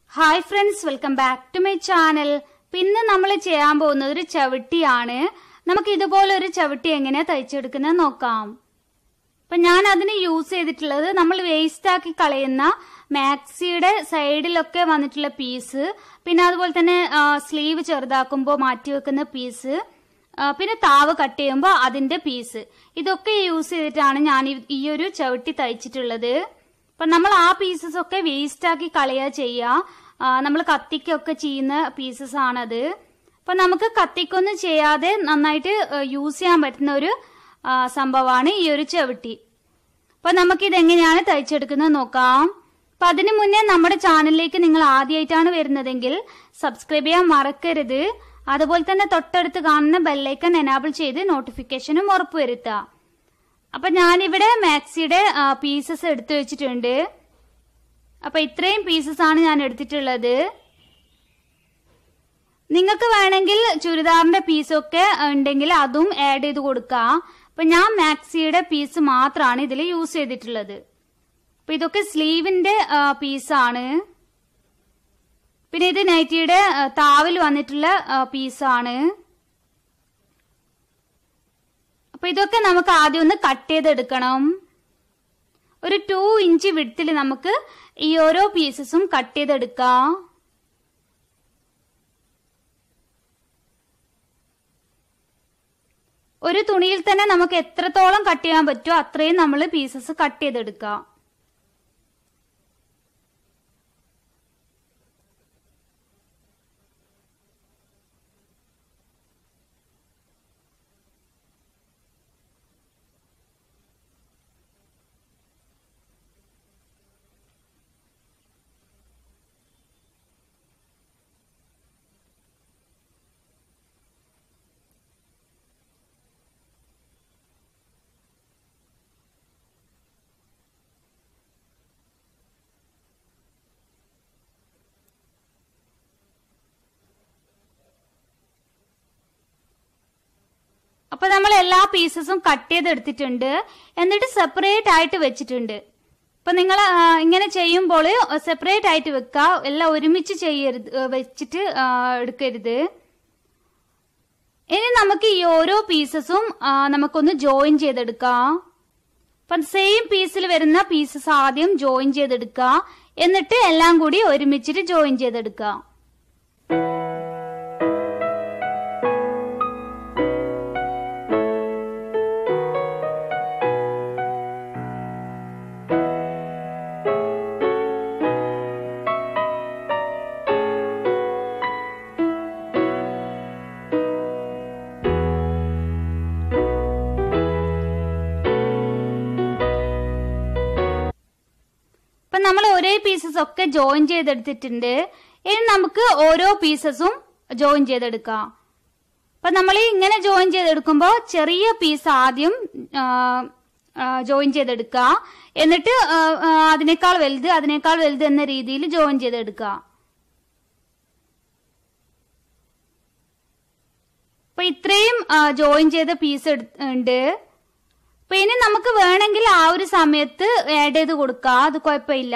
hi friends welcome back to my channel പിന്നെ നമ്മൾ ചെയ്യാൻ പോകുന്നത് ഒരു ചവിട്ടിയാണ് നമുക്ക് ഇതുപോലെ ഒരു ചവിട്ടി എങ്ങനെ തയ്ച്ചെടുക്കുന്നത് നോക്കാം അപ്പൊ ഞാൻ അതിന് യൂസ് ചെയ്തിട്ടുള്ളത് നമ്മൾ വേസ്റ്റ് ആക്കി കളയുന്ന മാക്സിയുടെ സൈഡിലൊക്കെ വന്നിട്ടുള്ള പീസ് പിന്നെ അതുപോലെ തന്നെ സ്ലീവ് ചെറുതാക്കുമ്പോൾ മാറ്റി വെക്കുന്ന പീസ് പിന്നെ താവ് കട്ട് ചെയ്യുമ്പോൾ അതിന്റെ പീസ് ഇതൊക്കെ യൂസ് ചെയ്തിട്ടാണ് ഞാൻ ഈ- ഈ ഒരു ചവിട്ടി തയ്ച്ചിട്ടുള്ളത് അപ്പൊ നമ്മൾ ആ പീസസ് ഒക്കെ വേസ്റ്റ് ആക്കി കളയുക ചെയ്യുക നമ്മൾ കത്തിക്കൊക്കെ ചെയ്യുന്ന പീസസ് ആണത് അപ്പൊ നമുക്ക് കത്തിക്കൊന്നും ചെയ്യാതെ നന്നായിട്ട് യൂസ് ചെയ്യാൻ പറ്റുന്ന ഒരു ആ, സംഭവമാണ് ഈ ഒരു ചവിട്ടി അപ്പൊ നമുക്ക് ഇതെങ്ങനെയാണ് തയ്ച്ചെടുക്കുന്നത് നോക്കാം അപ്പൊ അതിനു മുന്നേ നമ്മുടെ ചാനലിലേക്ക് നിങ്ങൾ ആദ്യമായിട്ടാണ് വരുന്നതെങ്കിൽ സബ്സ്ക്രൈബ് ചെയ്യാൻ മറക്കരുത് അതുപോലെ തന്നെ തൊട്ടടുത്ത് കാണുന്ന ബെല്ലൈക്കൺ എനാബിൾ ചെയ്ത് നോട്ടിഫിക്കേഷനും ഉറപ്പുവരുത്തുക അപ്പൊ ഞാനിവിടെ മാക്സിയുടെ പീസസ് എടുത്തു വെച്ചിട്ടുണ്ട് അപ്പൊ ഇത്രയും പീസസ് ആണ് ഞാൻ എടുത്തിട്ടുള്ളത് നിങ്ങൾക്ക് വേണമെങ്കിൽ ചുരിദാറിന്റെ പീസൊക്കെ ഉണ്ടെങ്കിൽ അതും ആഡ് ചെയ്ത് കൊടുക്കാം അപ്പൊ ഞാൻ മാക്സിയുടെ പീസ് മാത്രമാണ് ഇതിൽ യൂസ് ചെയ്തിട്ടുള്ളത് അപ്പൊ ഇതൊക്കെ സ്ലീവിന്റെ പീസാണ് പിന്നെ ഇത് നൈറ്റിയുടെ ആ, താവിൽ വന്നിട്ടുള്ള പീസാണ് അപ്പൊ ഇതൊക്കെ നമുക്ക് ആദ്യം ഒന്ന് കട്ട് ചെയ്തെടുക്കണം ഒരു ടു ഇഞ്ച് വിടത്തിൽ നമുക്ക് ഈ ഓരോ പീസസും കട്ട് ചെയ്തെടുക്കാം ഒരു തുണിയിൽ തന്നെ നമുക്ക് എത്രത്തോളം കട്ട് ചെയ്യാൻ പറ്റുമോ അത്രയും നമ്മൾ പീസസ് കട്ട് ചെയ്തെടുക്കാം അപ്പൊ നമ്മൾ എല്ലാ പീസസും കട്ട് ചെയ്തെടുത്തിട്ടുണ്ട് എന്നിട്ട് സെപ്പറേറ്റ് ആയിട്ട് വെച്ചിട്ടുണ്ട് അപ്പൊ നിങ്ങൾ ഇങ്ങനെ ചെയ്യുമ്പോൾ സെപ്പറേറ്റ് ആയിട്ട് വെക്കുക എല്ലാം ഒരുമിച്ച് ചെയ്യരുത് ആ, വെച്ചിട്ട് ആ, എടുക്കരുത് ഇനി നമുക്ക് ഈ ഓരോ പീസസും ആ, നമുക്കൊന്ന് ജോയിൻ ചെയ്തെടുക്കാം അപ്പം സെയിം പീസിൽ വരുന്ന പീസസ് ആദ്യം ജോയിൻ ചെയ്തെടുക്കുക എന്നിട്ട് എല്ലാം കൂടി ഒരുമിച്ചിട്ട് ജോയിൻ ചെയ്തെടുക്കുക ഇപ്പൊ നമ്മൾ ഒരേ പീസസ് ഒക്കെ ജോയിൻ ചെയ്തെടുത്തിട്ടുണ്ട് ഇനി നമുക്ക് ഓരോ പീസസും ജോയിൻ ചെയ്തെടുക്കാം അപ്പൊ നമ്മൾ ഇങ്ങനെ ജോയിൻ ചെയ്തെടുക്കുമ്പോൾ ചെറിയ പീസ് ആദ്യം ജോയിൻ ചെയ്തെടുക്കുക എന്നിട്ട് ആ, ആ, അതിനേക്കാൾ വലുത് അതിനേക്കാൾ വലുത് എന്ന രീതിയിൽ ജോയിൻ ചെയ്തെടുക്കുക അപ്പൊ ഇത്രയും ജോയിൻ ചെയ്ത പീസ് ഉണ്ട് അപ്പൊ ഇനി നമുക്ക് വേണമെങ്കിൽ ആ ഒരു സമയത്ത് ആഡ് ചെയ്ത് കൊടുക്കാം അത് കുഴപ്പമില്ല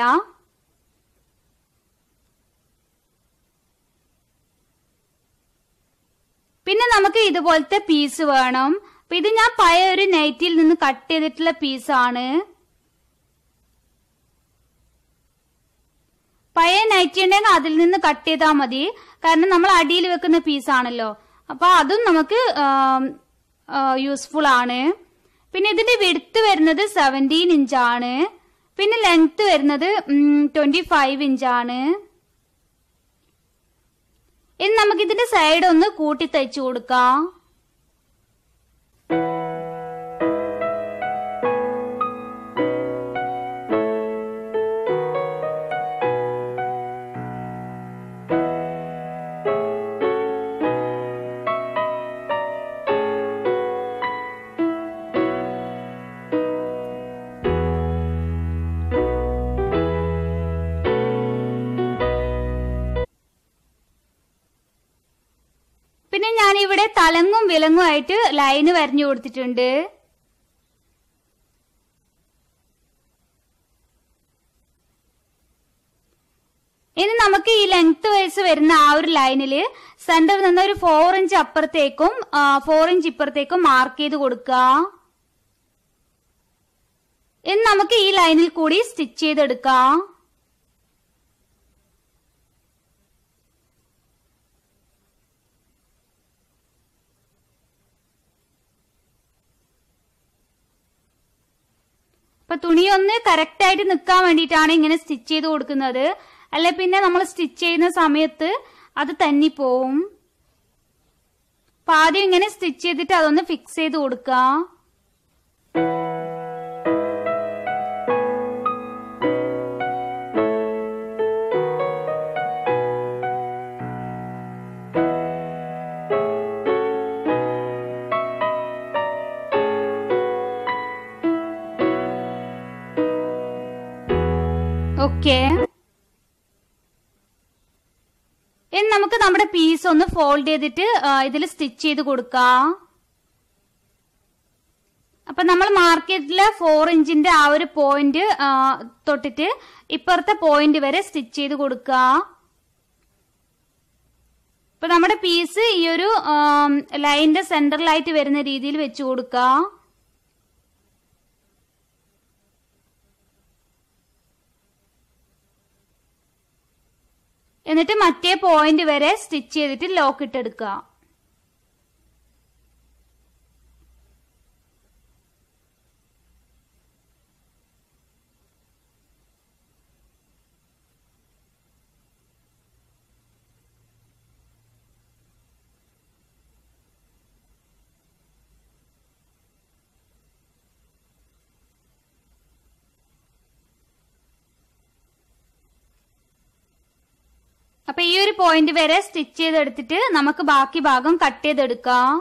പിന്നെ നമുക്ക് ഇതുപോലത്തെ പീസ് വേണം അപ്പൊ ഇത് ഞാൻ പഴയ ഒരു നൈറ്റിൽ നിന്ന് കട്ട് ചെയ്തിട്ടുള്ള പീസാണ് പഴയ നൈറ്റി ഉണ്ടെങ്കിൽ അതിൽ നിന്ന് കട്ട് ചെയ്താൽ മതി കാരണം നമ്മൾ അടിയിൽ വെക്കുന്ന പീസാണല്ലോ അപ്പൊ അതും നമുക്ക് യൂസ്ഫുൾ ആണ് പിന്നെ ഇതിന്റെ വിടുത്ത് വരുന്നത് സെവൻറ്റീൻ ഇഞ്ചാണ് പിന്നെ ലെങ്ത് വരുന്നത് ട്വന്റി ഫൈവ് ഇഞ്ചാണ് ഇനി നമുക്ക് ഇതിന്റെ സൈഡ് ഒന്ന് കൂട്ടി തയ്ച്ചു കൊടുക്കാം പിന്നെ ഞാൻ ഇവിടെ തലങ്ങും വിലങ്ങും ആയിട്ട് ലൈന് വരഞ്ഞു കൊടുത്തിട്ടുണ്ട് ഇനി നമുക്ക് ഈ ലെങ്ത് വൈസ് വരുന്ന ആ ഒരു ലൈനിൽ സെന്ററിൽ നിന്ന് ഒരു ഫോർ ഇഞ്ച് അപ്പുറത്തേക്കും ഫോർ ഇഞ്ച് ഇപ്പുറത്തേക്കും മാർക്ക് ചെയ്ത് കൊടുക്കുക ഇനി നമുക്ക് ഈ ലൈനിൽ കൂടി സ്റ്റിച്ച് ചെയ്തെടുക്കാം അപ്പൊ തുണി ഒന്ന് കറക്റ്റ് ആയിട്ട് നിൽക്കാൻ വേണ്ടിയിട്ടാണ് ഇങ്ങനെ സ്റ്റിച്ച് ചെയ്ത് കൊടുക്കുന്നത് അല്ലെ പിന്നെ നമ്മൾ സ്റ്റിച്ച് ചെയ്യുന്ന സമയത്ത് അത് തന്നിപ്പോവും അപ്പൊ ആദ്യം ഇങ്ങനെ സ്റ്റിച്ച് ചെയ്തിട്ട് അതൊന്ന് ഫിക്സ് ചെയ്ത് കൊടുക്കുക ഓക്കെ ഇനി നമുക്ക് നമ്മുടെ പീസ് ഒന്ന് ഫോൾഡ് ചെയ്തിട്ട് ഇതിൽ സ്റ്റിച്ച് ചെയ്ത് കൊടുക്കാം അപ്പൊ നമ്മൾ മാർക്കറ്റിലെ ഫോർ ഇഞ്ചിന്റെ ആ ഒരു പോയിന്റ് തൊട്ടിട്ട് ഇപ്പുറത്തെ പോയിന്റ് വരെ സ്റ്റിച്ച് ചെയ്ത് കൊടുക്കുക ഇപ്പൊ നമ്മുടെ പീസ് ഈ ഒരു ലൈനിന്റെ സെന്ററിലായിട്ട് വരുന്ന രീതിയിൽ വെച്ച് കൊടുക്കുക എന്നിട്ട് മറ്റേ പോയിന്റ് വരെ സ്റ്റിച്ച് ചെയ്തിട്ട് ലോക്ക് ഇട്ടെടുക്കുക അപ്പൊ ഈ ഒരു പോയിന്റ് വരെ സ്റ്റിച്ച് ചെയ്തെടുത്തിട്ട് നമുക്ക് ബാക്കി ഭാഗം കട്ട് ചെയ്തെടുക്കാം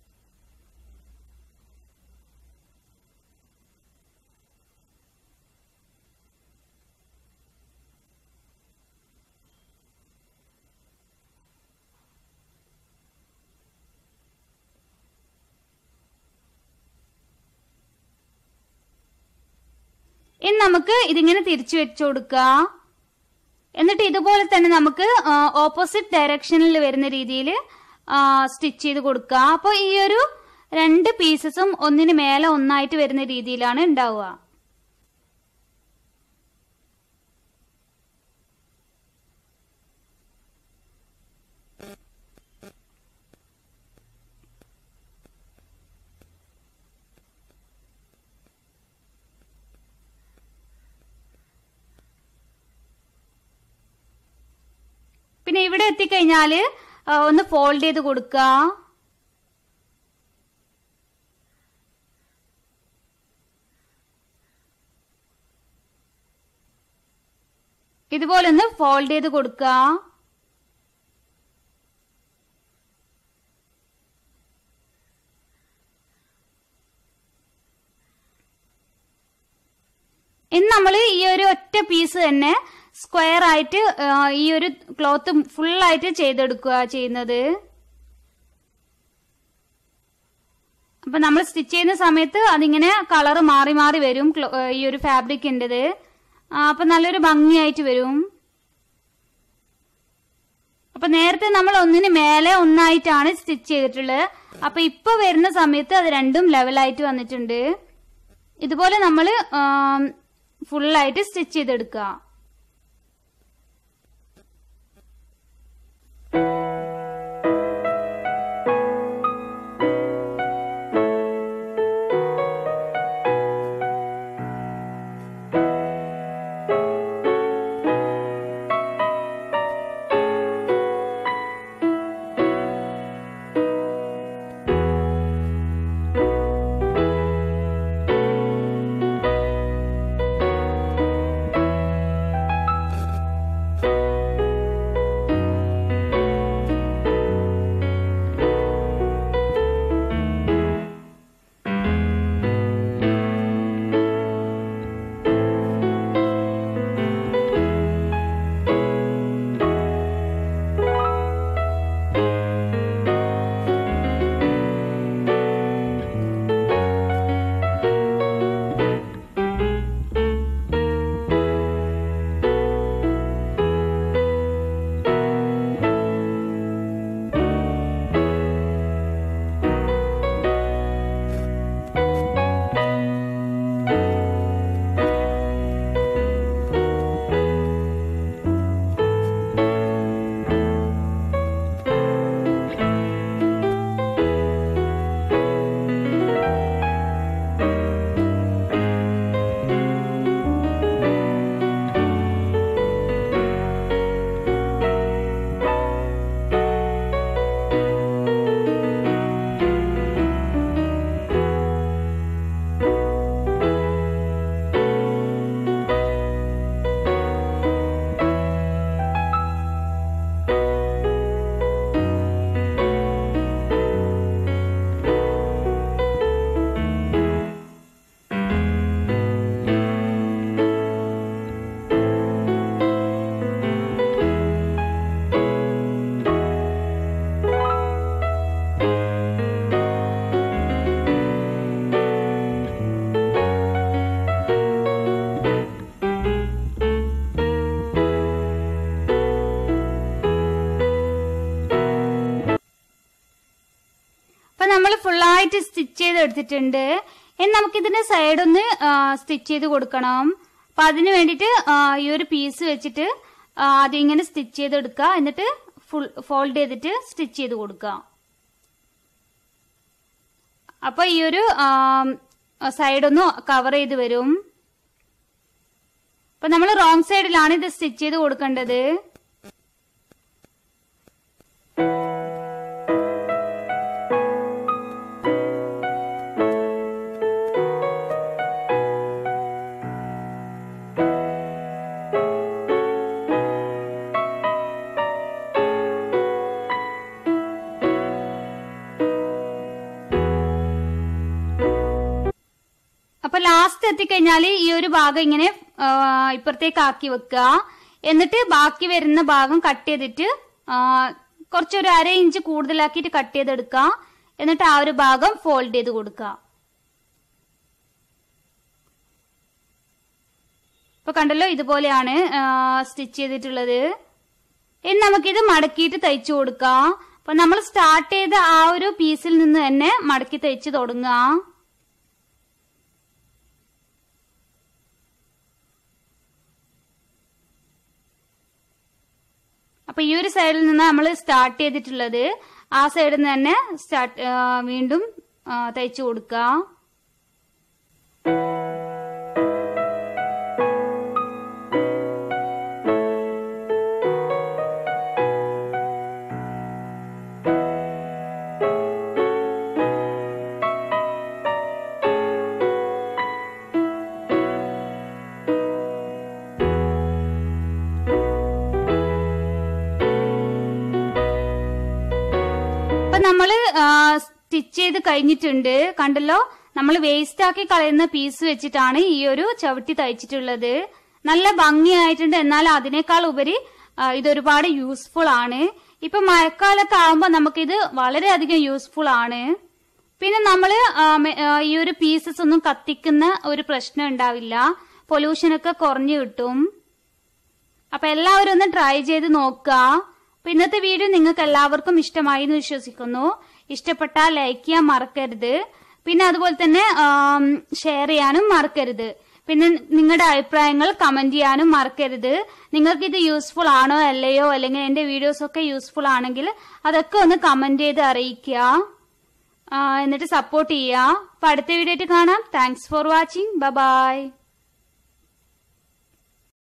ഇനി നമുക്ക് ഇതിങ്ങനെ തിരിച്ചു വെച്ചു കൊടുക്കാം എന്നിട്ട് ഇതുപോലെ തന്നെ നമുക്ക് ഓപ്പോസിറ്റ് ഡയറക്ഷനിൽ വരുന്ന രീതിയിൽ സ്റ്റിച്ച് ചെയ്ത് കൊടുക്കുക അപ്പോൾ ഈ ഒരു രണ്ട് പീസസും ഒന്നിന് മേലെ ഒന്നായിട്ട് വരുന്ന രീതിയിലാണ് ഉണ്ടാവുക പിന്നെ ഇവിടെ എത്തിക്കഴിഞ്ഞാല് ആ, ഒന്ന് ഫോൾഡ് ചെയ്ത് കൊടുക്കുക ഇതുപോലെ ഒന്ന് ഫോൾഡ് ചെയ്ത് കൊടുക്കുക ഇന്ന് നമ്മൾ ഈ ഒരു ഒറ്റ പീസ് തന്നെ സ്ക്വയർ ആയിട്ട് ആ, ഈ ഒരു ക്ലോത്ത് ഫുൾ ആയിട്ട് ചെയ്തെടുക്കുക ചെയ്യുന്നത് അപ്പൊ നമ്മൾ സ്റ്റിച്ച് ചെയ്യുന്ന സമയത്ത് അതിങ്ങനെ കളർ മാറി മാറി വരും ക്ലോ- ഈ ഒരു ഫാബ്രിക്കിൻ്റെത് അപ്പൊ നല്ലൊരു ഭംഗിയായിട്ട് വരും അപ്പൊ നേരത്തെ നമ്മൾ ഒന്നിന് മേലെ ഒന്നായിട്ടാണ് സ്റ്റിച്ച് ചെയ്തിട്ടുള്ളത് അപ്പൊ ഇപ്പൊ വരുന്ന സമയത്ത് അത് രണ്ടും ലെവലായിട്ട് വന്നിട്ടുണ്ട് ഇതുപോലെ നമ്മൾ ഫുള്ളായിട്ട് സ്റ്റിച്ച് ചെയ്തെടുക്കുക ഫുള്ളായിട്ട് സ്റ്റിച്ച് ചെയ്ത് എടുത്തിട്ടുണ്ട് ഇനി നമുക്ക് ഇതിന്റെ സൈഡ് ഒന്ന് സ്റ്റിച്ച് ചെയ്ത് കൊടുക്കണം അപ്പൊ അതിന് വേണ്ടിയിട്ട് ആ, ഈ ഒരു പീസ് വെച്ചിട്ട് ആ, ആദ്യം ഇങ്ങനെ സ്റ്റിച്ച് ചെയ്ത് എടുക്കുക എന്നിട്ട് ഫുൾ ഫോൾഡ് ചെയ്തിട്ട് സ്റ്റിച്ച് ചെയ്ത് കൊടുക്കുക അപ്പൊ ഈ ഒരു സൈഡ് ഒന്ന് കവർ ചെയ്ത് വരും അപ്പൊ നമ്മൾ റോങ് സൈഡിലാണ് ഇത് സ്റ്റിച്ച് ചെയ്ത് കൊടുക്കേണ്ടത് അപ്പൊ ലാസ്റ്റ് എത്തിക്കഴിഞ്ഞാൽ ഈ ഒരു ഭാഗം ഇങ്ങനെ ആ, ഇപ്പുറത്തേക്ക് ആക്കി വെക്കുക എന്നിട്ട് ബാക്കി വരുന്ന ഭാഗം കട്ട് ചെയ്തിട്ട് ആ, കുറച്ചൊരു അര ഇഞ്ച് കൂടുതലാക്കിയിട്ട് കട്ട് ചെയ്തെടുക്കുക എന്നിട്ട് ആ ഒരു ഭാഗം ഫോൾഡ് ചെയ്ത് കൊടുക്കുക ഇപ്പൊ കണ്ടല്ലോ ഇതുപോലെയാണ് സ്റ്റിച്ച് ചെയ്തിട്ടുള്ളത് ഇനി നമുക്കിത് മടക്കിയിട്ട് തയ്ച്ചു കൊടുക്കാം അപ്പൊ നമ്മൾ സ്റ്റാർട്ട് ചെയ്ത ആ ഒരു പീസിൽ നിന്ന് തന്നെ മടക്കി തയ്ച്ചു തുടങ്ങുക അപ്പൊ ഈ ഒരു സൈഡിൽ നിന്ന് നമ്മൾ സ്റ്റാർട്ട് ചെയ്തിട്ടുള്ളത് ആ സൈഡിൽ നിന്ന് തന്നെ സ്റ്റാർട്ട് വീണ്ടും ആ, തയ്ച്ചു കൊടുക്കുക അപ്പൊ നമ്മള് സ്റ്റിച്ച് ചെയ്ത് കഴിഞ്ഞിട്ടുണ്ട് കണ്ടല്ലോ നമ്മൾ വേസ്റ്റ് ആക്കി കളയുന്ന പീസ് വെച്ചിട്ടാണ് ഈ ഒരു ചവിട്ടി തയ്ച്ചിട്ടുള്ളത് നല്ല ഭംഗിയായിട്ടുണ്ട് എന്നാൽ അതിനേക്കാൾ ഉപരി ആ, ഇതൊരുപാട് യൂസ്ഫുൾ ആണ് ഇപ്പൊ മഴക്കാലത്ത് ആവുമ്പോ നമുക്കിത് വളരെയധികം യൂസ്ഫുൾ ആണ് പിന്നെ നമ്മള് ആ, മെ- ആ, ഈ ഒരു പീസസ് ഒന്നും കത്തിക്കുന്ന ഒരു പ്രശ്നം ഉണ്ടാവില്ല പൊല്യൂഷനൊക്കെ കുറഞ്ഞു കിട്ടും അപ്പൊ എല്ലാവരും ഒന്ന് ട്രൈ ചെയ്ത് നോക്കുക അപ്പൊ ഇന്നത്തെ വീഡിയോ നിങ്ങൾക്ക് എല്ലാവർക്കും ഇഷ്ടമായി എന്ന് വിശ്വസിക്കുന്നു ഇഷ്ടപ്പെട്ടാൽ ലൈക്ക് ചെയ്യാൻ മറക്കരുത് പിന്നെ അതുപോലെ തന്നെ ഷെയർ ചെയ്യാനും മറക്കരുത് പിന്നെ നിങ്ങളുടെ അഭിപ്രായങ്ങൾ കമന്റ് ചെയ്യാനും മറക്കരുത് നിങ്ങൾക്ക് ഇത് യൂസ്ഫുൾ ആണോ അല്ലയോ അല്ലെങ്കിൽ എന്റെ വീഡിയോസ് ഒക്കെ യൂസ്ഫുൾ ആണെങ്കിൽ അതൊക്കെ ഒന്ന് കമന്റ് ചെയ്ത് അറിയിക്കുക ആ, എന്നിട്ട് സപ്പോർട്ട് ചെയ്യുക അപ്പൊ അടുത്ത വീഡിയോ ആയിട്ട് കാണാം താങ്ക്സ് ഫോർ വാച്ചിങ് ബൈ